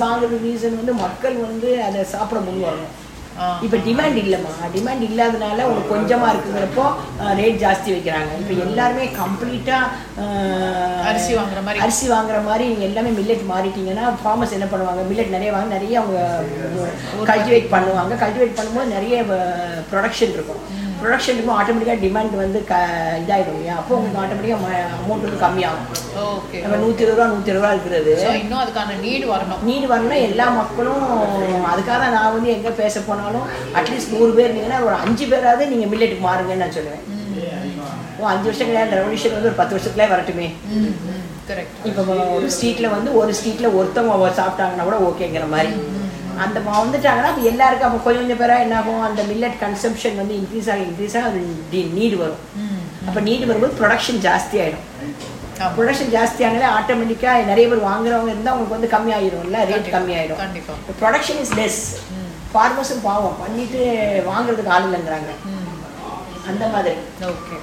வாங்குறது ரீசன் வந்து மக்கள் வந்து அதை சாப்பிட முன்வாங்க ஆ. இப்போ டிமாண்ட் இல்லைம்மா டிமாண்ட் இல்லாதனால உங்களுக்கு கொஞ்சமாக இருக்குங்கிறப்போ ரேட் ஜாஸ்தி வைக்கிறாங்க இப்போ எல்லாருமே கம்ப்ளீட்டாக அரிசி வாங்குற மாதிரி. அரிசி வாங்குற மாதிரி நீங்கள் எல்லாமே மில்லட் மாறிட்டீங்கன்னா ஃபார்மர்ஸ் என்ன பண்ணுவாங்க மில்லட் நிறைய வாங்க நிறைய அவங்க கல்டிவேட் பண்ணுவாங்க கல்டிவேட் பண்ணும்போது நிறைய ப்ரொடக்ஷன் இருக்கும் ப்ரொடக்ஷன் இருக்கும் ஆட்டோமேட்டிக்காக டிமாண்ட் வந்து க இதாகிடும் இல்லையா அப்போ உங்களுக்கு ஆட்டோமேட்டிக்காக அமௌண்ட் வந்து கம்மியாகும் ஓகே நம்ம நூற்றி இருபது ரூபா நூற்றி இருபது ரூபா இருக்கிறது ஸோ இன்னும் அதுக்கான நீடு வரணும் நீடு வரணும்னா எல்லா மக்களும் அதுக்காக தான் நான் வந்து எங்கே பேச போனாலும் அட்லீஸ்ட் நூறு பேர் இருந்தீங்கன்னா ஒரு அஞ்சு பேராவது நீங்கள் மில்லெட்டுக்கு மாறுங்கன்னு நான் சொல்லுவேன் ஓ அஞ்சு வருஷம் கிடையாது ரெவல்யூஷன் வந்து ஒரு பத்து வருஷத்துலேயே வரட்டுமே கரெக்ட் இப்போ ஒரு ஸ்ட்ரீட்டில் வந்து ஒரு ஸ்ட்ரீட்டில் ஒருத்தவங்க சாப்பிட்டாங்கன்னா கூட ஓகேங்கிற மாதிரி அந்த ம- வந்துட்டாங்கன்னா அப்போ எல்லாருக்கும் அப்போ கொஞ்சம் கொஞ்சம் பேராக என்ன ஆகும் அந்த மில்லட் கன்சம்ஷன் வந்து இன்க்ரீஸ் ஆகி இன்க்ரீஸ் ஆக அது நீடு வரும் அப்போ நீடு வரும்போது ப்ரொடக்ஷன் ஜாஸ்தி ஆகிடும் ஆமா. ப்ரொடக்ஷன் ஜாஸ்தி ஆனாலே ஆட்டோமேட்டிக்காக நிறைய பேர் வாங்குறவங்க இருந்தால் அவங்களுக்கு வந்து கம்மி ஆகிடும்ல ரேட் கம்மி ஆகிடும் கண்டிப்பா ப்ரொடக்ஷன் இஸ் லெஸ் ஃபார்மர்ஸும் பாவம் பண்ணிட்டு வாங்குறதுக்கு ஆள் இல்லைங்கிறாங்க அந்த மாதிரி ஓகே